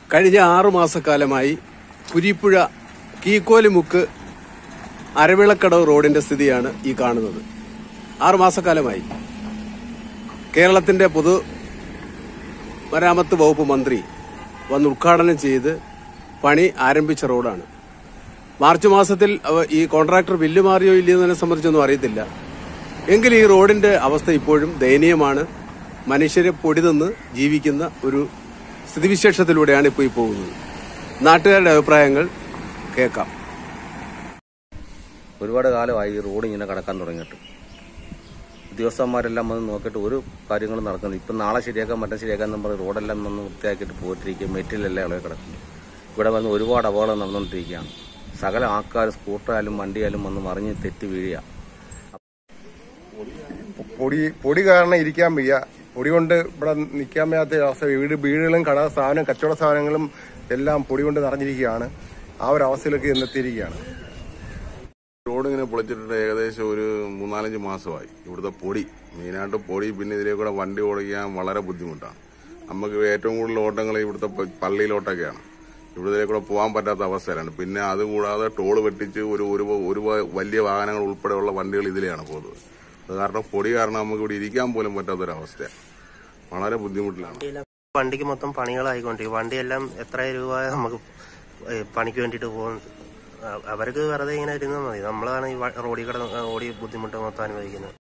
കഴിഞ്ഞ ആറു മാസക്കാലമായി കുരിപ്പുഴ കീക്കോലിമുക്ക് അരവിളക്കടവ് റോഡിന്റെ സ്ഥിതിയാണ് ഈ കാണുന്നത് ആറു മാസക്കാലമായി കേരളത്തിന്റെ പൊതു മരാമത്ത് വകുപ്പ് മന്ത്രി വന്ന് ഉദ്ഘാടനം ചെയ്ത് പണി ആരംഭിച്ച റോഡാണ് മാർച്ച് മാസത്തിൽ അവ- ഈ കോൺട്രാക്ടർ ബില്ല് മാറിയോ ഇല്ലയോ എന്നതിനെ സംബന്ധിച്ചൊന്നും അറിയത്തില്ല എങ്കിൽ ഈ റോഡിന്റെ അവസ്ഥ ഇപ്പോഴും ദയനീയമാണ് മനുഷ്യരെ പൊടി നിന്ന് ജീവിക്കുന്ന ഒരു സ്ഥിതിവിശേഷത്തിലൂടെയാണ് ഇപ്പോൾ ഈ പോകുന്നത് നാട്ടുകാരുടെ അഭിപ്രായങ്ങൾ കേൾക്കാം ഒരുപാട് കാലമായി ഈ റോഡ് ഇങ്ങനെ കടക്കാൻ തുടങ്ങിയിട്ട് ഉദ്യോഗസ്ഥന്മാരെല്ലാം വന്ന് നോക്കിയിട്ട് ഒരു കാര്യങ്ങളും നടക്കുന്നില്ല ഇപ്പം നാളെ ശരിയാക്കാൻ മറ്റേ ശരിയാക്കാൻ എന്ന് പറഞ്ഞ് റോഡെല്ലാം വന്ന് വൃത്തിയാക്കിയിട്ട് പോയിട്ടിരിക്കും മെറ്റീരിയലെല്ലാം ഇളകി കിടക്കുന്നു ഇവിടെ വന്ന് ഒരുപാട് അപകടം നടന്നുകൊണ്ടിരിക്കുകയാണ് സകല ആൾക്കാർ സ്കൂട്ടറായാലും വണ്ടിയായാലും വന്ന് മറിഞ്ഞ് തെറ്റി വീഴുക പൊടി പൊടി കാരണം ഇരിക്കാൻ വയ്യ പൊടി കൊണ്ട് ഇവിടെ നിൽക്കാൻ വയ്യാത്ത അവസ്ഥ വീട് വീടുകളും കട സാധനം കച്ചവട സാധനങ്ങളും എല്ലാം പൊടി കൊണ്ട് നിറഞ്ഞിരിക്കുകയാണ് ആ ഒരു അവസ്ഥയിലേക്ക് എന്നെത്തിയിരിക്കുകയാണ് റോഡ് ഇങ്ങനെ പൊളിച്ചിട്ട് ഏകദേശം ഒരു മൂന്നാലഞ്ച് മാസമായി ഇവിടുത്തെ പൊടി മെയിനായിട്ട് പൊടി പിന്നെ ഇതിലേ കൂടെ വണ്ടി ഓടിക്കാൻ വളരെ ബുദ്ധിമുട്ടാണ് നമുക്ക് ഏറ്റവും കൂടുതൽ ഓട്ടങ്ങൾ ഇവിടുത്തെ പ- പള്ളിയിലോട്ടൊക്കെയാണ് ഇവിടുത്തെ കൂടെ പോകാൻ പറ്റാത്ത അവസ്ഥയിലാണ് പിന്നെ അതുകൂടാതെ ടോള് വെട്ടിച്ച് ഒരു ഒരു ഒരു വലിയ വാഹനങ്ങൾ ഉൾപ്പെടെയുള്ള വണ്ടികൾ ഇതിലെയാണ് പോകുന്നത് അത് കാരണം പൊടി കാരണം നമുക്ക് ഇവിടെ ഇരിക്കാൻ പോലും പറ്റാത്തൊരവസ്ഥയാണ് വളരെ ബുദ്ധിമുട്ടിലാണ് വണ്ടിക്ക് മൊത്തം പണികളായിക്കൊണ്ടിരിക്കും വണ്ടിയെല്ലാം എത്ര രൂപ നമുക്ക് ഏ, പണിക്ക് വേണ്ടിയിട്ട് പോകുന്നത് അ- അവർക്ക് വെറുതെ ഇങ്ങനെ ഇരുന്നാൽ മതി നമ്മളാണ് ഈ വ- റോഡിൽ കിടന്ന് റോഡിൽ ബുദ്ധിമുട്ട് മൊത്തം അനുഭവിക്കുന്നത്